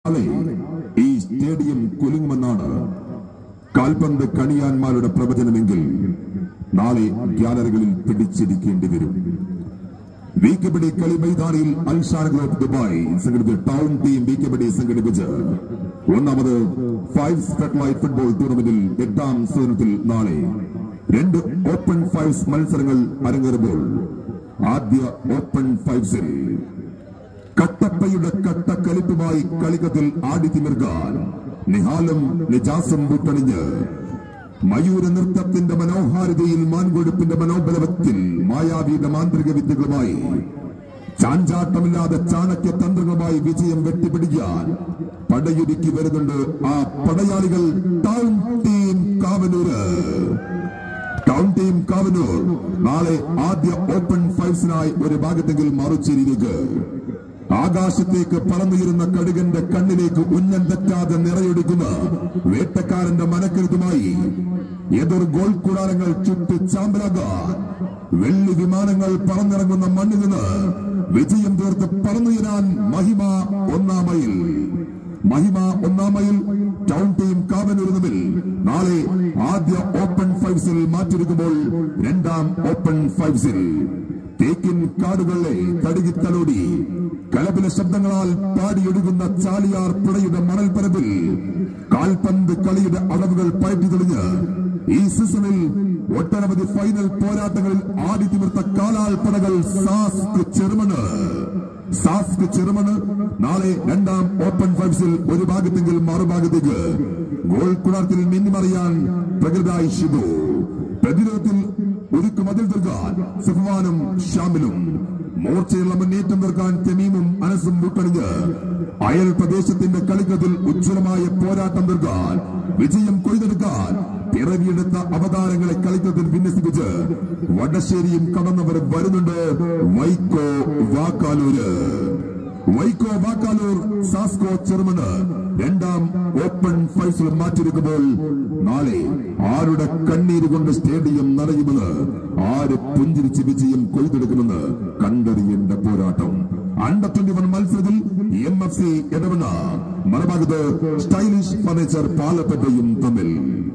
നാളെ ഈ സ്റ്റേഡിയം കുലുങ്ങുമെന്നാണ് കാൽപന്ത് കണിയാന്മാരുടെ പ്രവചനമെങ്കിൽ നാളെ ഗ്യാലറികളിൽ പിടിച്ചിരിക്കേണ്ടി വരും വി കബഡി കളി മൈതാനിയിൽ അൽഷാൻ ഗ്ലോബ് ദുബായ് സംഘടിപ്പിച്ച ടൗൺ ടീം വി കബഡി സംഘടിപ്പിച്ച് ഒന്നാമത് ഫൈവ് സ്പെട്ലൈറ്റ് ഫുട്ബോൾ ടൂർണമെന്റിൽ എട്ടാം സീസണത്തിൽ നാളെ രണ്ട് ഓപ്പൺ ഫൈവ്സ് മത്സരങ്ങൾ അരങ്ങേറുമ്പോൾ ആദ്യ ഓപ്പൺ ഫൈവ്സിൽ കട്ടപ്പയുടെ കട്ടക്കലിപ്പുമായി കളിക്കത്തിൽ ആടിത്തിമിർക്കാൻ നിഹാലും നിജാസും കൂട്ടണിഞ്ഞ് മയൂര നൃത്തത്തിന്റെ മനോഹാരിതയിൽ മാൻകൊഴുപ്പിന്റെ മനോബലവത്തിൽ മായാവിയുടെ മാന്ത്രിക വിദ്യകളുമായി ചാഞ്ചാട്ടമില്ലാതെ ചാണക്യ തന്ത്രങ്ങളുമായി വിജയം വെട്ടിപ്പിടിക്കാൻ പടയൊരുക്കി വരുന്നുണ്ട് ആ പടയാളികൾ town team Kavanoor town team Kavanoor നാളെ ആദ്യ ഓപ്പൺ ഫൈവ്സിനായി ഒരു ഭാഗത്തെങ്കിൽ മറുചേരിയിലേക്ക് ആകാശത്തേക്ക് പറന്നുയരുന്ന കടുകന്റെ കണ്ണിലേക്ക് ഉന്നം തെറ്റാതെ നിറയൊടുക്കുന്ന വേട്ടക്കാരന്റെ മനക്കരുതുമായി എതിർ ഗോൾ കൂടാരങ്ങൾ ചുട്ട് ചാമ്പലാകാൻ വെള്ളി വിമാനങ്ങൾ പറന്നിറങ്ങുന്ന മണ്ണിൽ നിന്ന് വിജയം തീർത്ത് പറന്നുയരാൻ മഹിമ ഒന്നാമയിൽ മഹിമ ഒന്നാമയിൽ ടൗൺ ടീം കാവനൂർ തമ്മിൽ നാളെ ആദ്യ ഓപ്പൺ ഫൈവ്സിൽ മാറ്റിയെടുക്കുമ്പോൾ രണ്ടാം ഓപ്പൺ ഫൈവ്സിൽ തേക്കിൻ കാടുകളെ തടുകിത്തലോടി കലപില ശബ്ദങ്ങളാൽ പാടിയൊഴുകുന്ന ചാലിയാർ പുഴയുടെ മണൽപ്പരപ്പിൽ കാൽപന്ത് കളിയുടെ അളവുകൾ പയറ്റി തെളിഞ്ഞ് ഈ സീസണിൽ ഒട്ടനവധി ഫൈനൽ പോരാട്ടങ്ങളിൽ ആടിത്തിമിർത്ത കാലാൽപ്പടകൾ സാസ്ക് ചെറുമണ് സാസ്ക് ചെറുമണ് നാളെ രണ്ടാം ഓപ്പൺ ഫൈവ്സിൽ ഒരു ഭാഗത്തെങ്കിൽ മറുഭാഗത്തേക്ക് ഗോൾ കുളത്തിൽ മിന്നിമറിയാൻ പ്രകൃതായി ഷിബു പ്രതിരോധത്തിൽ ഒരുക്ക് മതിൽ തീർക്കാൻ സഫ്വാനും ഷാമിലും മോർച്ചയുള്ള മുന്നേറ്റം തീർക്കാൻ തെമീമും അനസും കൂട്ടണിഞ്ഞ് അയൽ പ്രദേശത്തിന്റെ കളിക്കത്തിൽ ഉജ്ജ്വലമായ പോരാട്ടം തീർക്കാൻ വിജയം കൊയ്തെടുക്കാൻ പിറവിയെടുത്ത അവതാരങ്ങളെ കളിക്കത്തിൽ വിന്യസിപ്പിച്ച് വടശ്ശേരിയും കടന്നവർ വരുന്നുണ്ട് വൈക്കോ വാക്കാലൂര് വൈക്കോ വാക്കാലൂർ സാസ്കോ ചെറുമണ് രണ്ടാം ഓപ്പൺ ഫൈസൽ മാറ്റിരിക്കുമ്പോൾ നാളെ ആരുടെ കണ്ണീര് കൊണ്ട് സ്റ്റേഡിയം നിറയുമെന്ന് ആര് പുഞ്ചിരിച്ച് വിജയം കൊയ്തെടുക്കുമെന്ന് കണ്ടറിയേണ്ട പോരാട്ടം അണ്ടർ ട്വന്റി വൺ മത്സരത്തിൽ എം എഫ് സി ഇടവണ്ണ മറുഭാഗത്ത് സ്റ്റൈലിഷ് ഫർണിച്ചർ പാലപ്പറ്റയും തമ്മിൽ